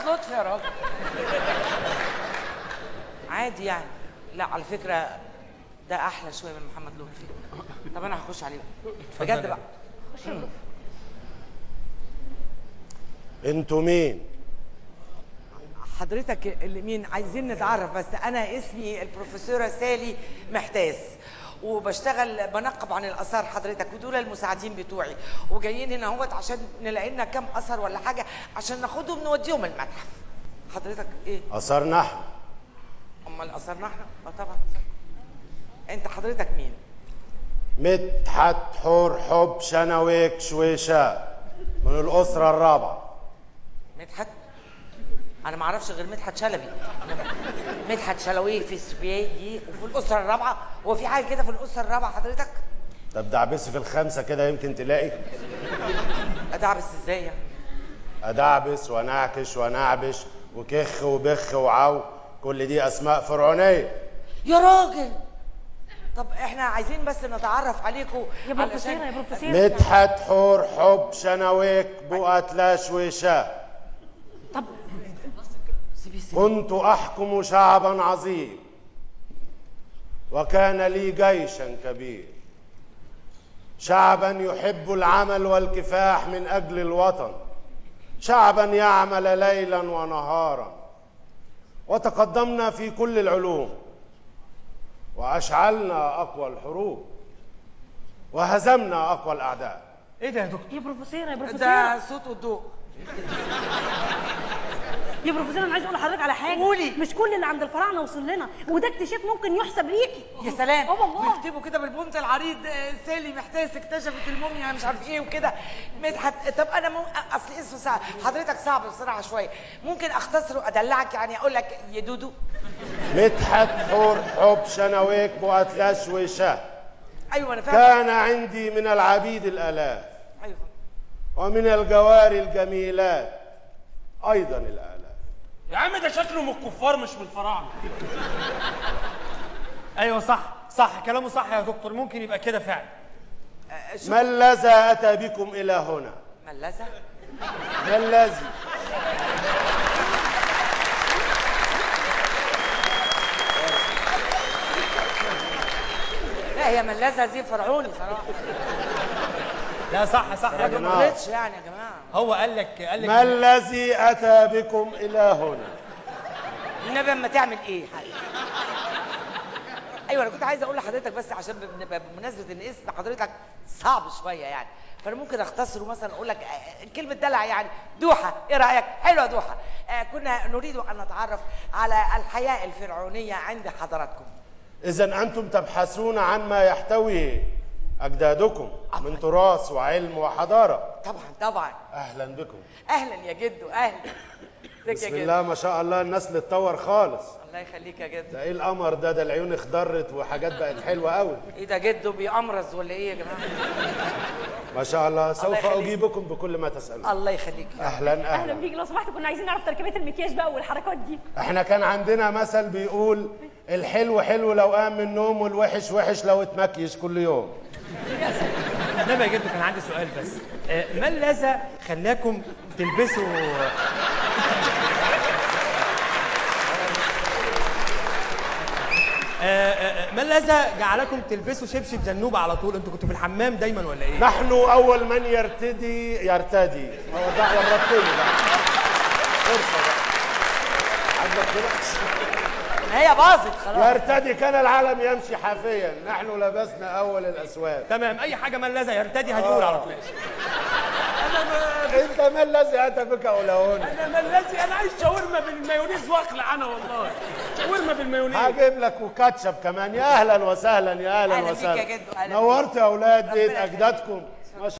محمد لطفي يا راجل عادي يعني لا على فكره ده احلى شويه من محمد لطفي طب انا هخش عليه بقى. بجد بقى خش يا بروف انتوا مين حضرتك اللي مين عايزين نتعرف بس انا اسمي البروفيسوره سالي محتاس وبشتغل بنقب عن الاثار حضرتك ودول المساعدين بتوعي وجايين هنا اهوت عشان نلاقي لنا كام اثر ولا حاجه عشان ناخدهم نوديهم المتحف حضرتك ايه اثار نحن امال اثرنا احنا اه طبعا انت حضرتك مين مدحت حور حب شنويك شويشة من الأسرة الرابعة مدحت انا ما اعرفش غير مدحت شلبي إنما مدحت شلوي في السبيعي وفي الاسره الرابعه هو في حاجه كده في الاسره الرابعه حضرتك طب دعبس في الخمسة كده يمكن تلاقي ادعبس ازاي يعني أدعبس ونعكش ونعبش وكخ وبخ وعو كل دي أسماء فرعونية يا راجل طب احنا عايزين بس نتعرف عليكم يا بروفيسور يا بروفيسور مدحت حور حب شنويك بؤت لا شويشة طب سيبي سيبي كنت أحكم شعبا عظيم وكان لي جيشا كبير شعبا يحب العمل والكفاح من أجل الوطن شعبا يعمل ليلا ونهارا وتقدمنا في كل العلوم وأشعلنا أقوى الحروب وهزمنا أقوى الأعداء ايه ده يا دكتور يا بروفيسور يا بروفيسور ده صوت والضوء يا بروفيسور انا عايز اقول لحضرتك على حاجه قولي. مش كل اللي عند الفراعنه وصل لنا وده اكتشاف ممكن يحسب ليكي يا سلام اه والله بيكتبوا كده بالبونت العريض آه، سالي محتاس اكتشفت الموميا مش عارف ايه وكده مدحت طب انا مو... اصل اسمه صعب حضرتك صعب بصراحه شويه ممكن اختصره ادلعك يعني اقول لك يا دودو مدحت حور حب شنويك بؤت لا شويشة ايوه انا فاهم كان عندي من العبيد الآلاف ايوه ومن الجواري الجميلات أيضا الآلاف يا عم ده شكله من الكفار مش من الفراعنه ايوه صح صح كلامه صح يا دكتور ممكن يبقى كده فعلا آه، شوف ما الذي أتى بكم إلى هنا؟ ملزه ما الذي؟ لا هي ملزه دي فرعوني صراحه لا صح صح يا ما دكتور جماعة. قلتش يعني يا جماعه هو قال لك قال لك ما الذي أتى بكم إلى هنا؟ النبي اما تعمل ايه حقيقي ايوه انا كنت عايزه اقول لحضرتك بس عشان بن- بمناسبه ان اسم حضرتك صعب شويه يعني فانا ممكن اختصره مثلا اقول لك آه، كلمه دلع يعني دوحه ايه رايك حلوه دوحه آه كنا نريد ان نتعرف على الحياه الفرعونيه عند حضراتكم إذا أنتم تبحثون عن ما يحتويه أجدادكم من تراث وعلم وحضارة طبعا طبعا أهلا بكم اهلا يا جدو اهلا ازيك يا بسم جدو الله ما شاء الله النسل اتطور خالص الله يخليك يا جدو ده ايه القمر ده ده العيون اخضرت وحاجات بقت حلوه قوي ايه ده جدو بيأمرز ولا ايه يا جماعه ما شاء الله سوف يخليك. اجيبكم بكل ما تسالون الله يخليك اهلا اهلا اهلا بيك لو سمحت كنا عايزين نعرف تركيبات المكياج بقى والحركات دي احنا كان عندنا مثل بيقول الحلو حلو لو قام من النوم والوحش وحش لو اتمكيش كل يوم انما يا جدو كان عندي سؤال بس آه، ما الذي خلاكم تلبسوا آه، آه، آه، ما الذي جعلكم تلبسوا شبشب جنوب على طول انتوا كنتوا في الحمام دايما ولا ايه نحن اول من يرتدي يرتدي هو ده ورطتني بقى فرصه بقى عندك كده ما هي باظت خلاص يرتدي كان العالم يمشي حافيا نحن لبسنا اول الاسواد تمام اي حاجه ما الذي يرتدي هنقول على طول انت ما الذي اتى بك اولهون انا ما الذي انا عايز شاورما بالمايونيز واقلع انا والله شاورما بالمايونيز هجيب لك وكاتشب كمان يا اهلا وسهلا يا اهلا أهلا بيك يا وسهلا جدو، أهلا نورت يا اولاد بيت ربنا يخليك. اجدادكم